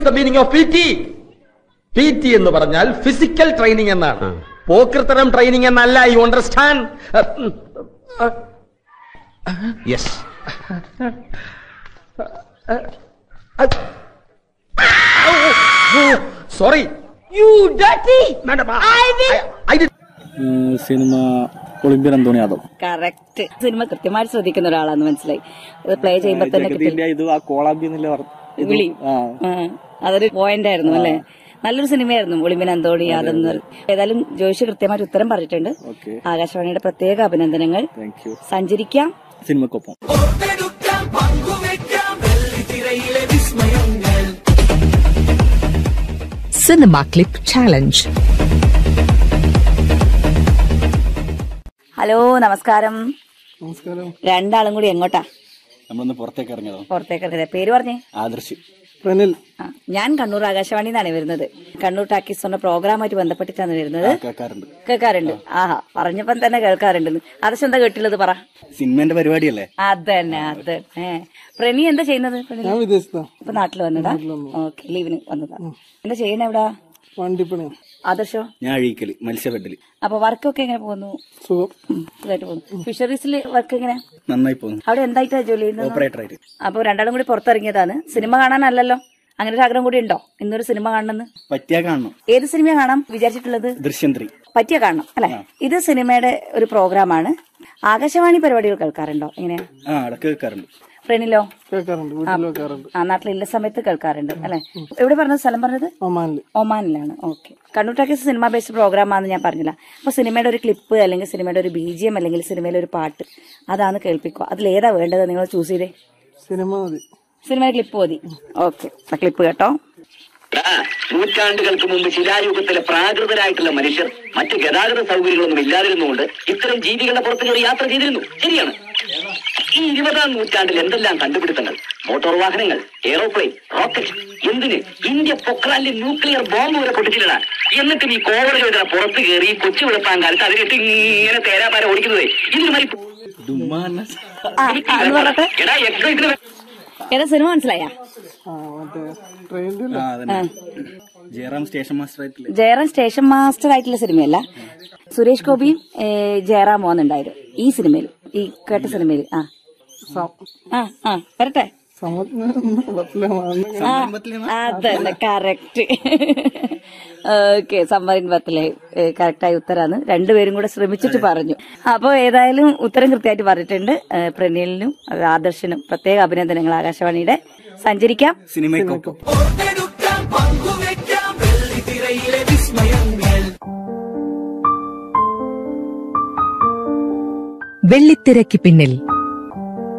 The meaning of P T P T എന്ന് പറഞ്ഞാൽ physical training എന്നാണ് പോക്കൃത്തരം ട്രെയിനിങ് എന്നല്ല you understand yes sorry You dirty! Madam I will- I did cinema Olympian Antony Yadav correct cinema കൃത്യമായിട്ട് ശ്രദ്ധിക്കുന്ന ഒരാളാന്ന് മനസ്സിലായി ഇത് പ്ലേ ചെയ്യുമ്പോ തന്നെ കിട്ടില്ല ജഗതിന്റെ ഇത് ആ കോളാമ്പി എന്നുള്ള വിളി ആ, അതൊരു പോയിന്റ് ആയിരുന്നു അല്ലേ നല്ലൊരു സിനിമയായിരുന്നു ഒളിമ്പിൻ അന്തോണി യാതെന്ന് ഏതായാലും ജോയിഷ് കൃത്യമായിട്ട് ഉത്തരം പറഞ്ഞിട്ടുണ്ട് ഓക്കെ ആകാശവാണിയുടെ പ്രത്യേക അഭിനന്ദനങ്ങൾ താങ്ക് യു സഞ്ചരിക്കാം സിനിമക്കൊപ്പം Cinema Clip Challenge. ഹലോ നമസ്കാരം നമസ്കാരം രണ്ടാളും കൂടി എങ്ങോട്ടാ നമ്മളൊന്ന് പുറത്തേക്ക് ഇറങ്ങിയതോ പുറത്തേക്ക് ഇറങ്ങിയത് പേര് പറഞ്ഞേ ആദർശ് പ്രനിൽ ആ, ഞാൻ കണ്ണൂർ ആകാശവാണി നിന്നാണ് വരുന്നത് കണ്ണൂർ ടാക്കീസ് എന്ന പ്രോഗ്രാമായിട്ട് ബന്ധപ്പെട്ടിട്ടാണ് വരുന്നത് കേൾക്കാറുണ്ട് കേൾക്കാറുണ്ട് ആഹാ പറഞ്ഞപ്പം തന്നെ കേൾക്കാറുണ്ട് ആദർശം എന്താ കേട്ടില്ലത് പറ സിനിമന്റെ പരിപാടിയല്ലേ അതന്നെ അത് ഏ പ്രണി എന്താ ചെയ്യുന്നത് പ്രണി? ഞാൻ വിദേശത്താ ഇപ്പൊ നാട്ടിൽ വന്നതാ ഓക്കെ ലീവിന് വന്നതാ എന്താ ചെയ്യണ എവിടാ വണ്ടിപ്പണി ആദർശോ ഞാൻ അഴീക്കല് മത്സ്യബെഡില് അപ്പൊ വർക്കൊക്കെ എങ്ങനെ പോകുന്നു സുഖം ഉം, സുഖമായിട്ട് പോകുന്നു ഫിഷറീസിൽ വർക്ക് എങ്ങനെ നന്നായി പോകുന്നു അവിടെ എന്തായിട്ടാ ജോലി ചെയ്യുന്നത് ഓപ്പറേറ്റർ ആയിട്ട് അപ്പൊ രണ്ടാളും കൂടി പുറത്തിറങ്ങിയതാണ് സിനിമ കാണാനല്ലല്ലോ അങ്ങനെ ഒരു ആഗ്രഹം കൂടി ഉണ്ടോ ഇന്നൊരു സിനിമ കാണണമെന്ന് പറ്റിയാ കാണണം ഏത് സിനിമ കാണാം വിചാരിച്ചിട്ടുള്ളത് ദൃശ്യം ത്രീ പറ്റിയ കാണണം അല്ലെ ഇത് സിനിമയുടെ ഒരു പ്രോഗ്രാമാണ് ആകാശവാണി പരിപാടികൾ കേൾക്കാറുണ്ടോ എങ്ങനെയാ ആ ഇടക്ക് കേൾക്കാറുണ്ട് ഫ്രണ്ടിലോ കേൾക്കാറുണ്ട് വീട്ടിൽ വെക്കാറുണ്ട് ആ നാട്ടിലുള്ള സമയത്ത് കേൾക്കാറുണ്ട് അല്ലെ എവിടെ പറഞ്ഞത് സ്ഥലം പറഞ്ഞത് ഒമാനില് ഒമാനിലാണ് okay Kannur talkies cinema based program ആണെന്ന് ഞാൻ പറഞ്ഞില്ല അപ്പൊ സിനിമയുടെ ഒരു ക്ലിപ്പ് അല്ലെങ്കിൽ സിനിമയുടെ ഒരു ബീജിയം അല്ലെങ്കിൽ സിനിമയിലെ ഒരു പാട്ട് അതാണ് കേൾപ്പിക്കുക അതിലേതാ വേണ്ടത് നിങ്ങൾ ചൂസ് ചെയ്തേ സിനിമ മതി സിനിമയുടെ ക്ലിപ്പ് മതി ഓക്കെ ക്ലിപ്പ് കേട്ടോ ആ, നൂറ്റാണ്ടുകൾക്ക് മുമ്പ് ശിലായുഗത്തിലെ പ്രാകൃതരായിട്ടുള്ള മനുഷ്യർ മറ്റ് ഗതാഗത സൗകര്യങ്ങളൊന്നും ഇല്ലാതിരുന്നുകൊണ്ട് ഇത്തരം ജീവികളുടെ പുറത്ത് കയറി യാത്ര ചെയ്തിരുന്നു ശരിയാണ് ഈ ഇരുപതാം നൂറ്റാണ്ടിൽ എന്തെല്ലാം കണ്ടുപിടുത്തങ്ങൾ മോട്ടോർ വാഹനങ്ങൾ എയറോപ്ലെയിൻ റോക്കറ്റ് എന്തിന് ഇന്ത്യ പൊക്രാനിൽ ന്യൂക്ലിയർ ബോംബ് വരെ പൊട്ടിച്ചിടാൻ എന്നിട്ടും ഈ കോവറുകൾ ഇതിനെ പുറത്ത് കയറി ഈ കൊച്ചു വെളുപ്പാൻ കാലത്ത് അതിലിട്ട് ഇങ്ങനെ തേരാപാര ഓടിക്കുന്നത് ഇതിന് മാതിരി ആ ആ, എന്ന് പറഞ്ഞിട്ട് എടാ എക്സോ ഇതിന് ഏതാ സിനിമ മനസ്സിലായ ആ മറ്റേ ട്രെയിനിൽ ആ അതന്നെ ജയറാം സ്റ്റേഷൻ മാസ്റ്റർ ആയിട്ടില്ലേ ജയറാം സ്റ്റേഷൻ മാസ്റ്റർ ആയിട്ടുള്ള സിനിമയല്ല സുരേഷ് ഗോപിയും ഏ, ജയറാം മോന്നുണ്ടായിരുന്നു ഈ സിനിമയിൽ ഈ കേട്ട സിനിമയിൽ ആ ആ ആ വരട്ടെ ആ, അതന്നെ കറക്റ്റ് ഓക്കെ സമ്മറിൻ പത്തിലെ കറക്റ്റായ ഉത്തരാണ് രണ്ടുപേരും കൂടെ ശ്രമിച്ചിട്ട് പറഞ്ഞു അപ്പൊ ഏതായാലും ഉത്തരം കൃത്യമായിട്ട് പറഞ്ഞിട്ടുണ്ട് ഏ, പ്രനീലിനും അത് ആദർശിനും പ്രത്യേക അഭിനന്ദനങ്ങൾ ആകാശവാണിയുടെ സഞ്ചരിക്കാം സിനിമയ്ക്കൊപ്പം വെള്ളിത്തിരക്ക് പിന്നിൽ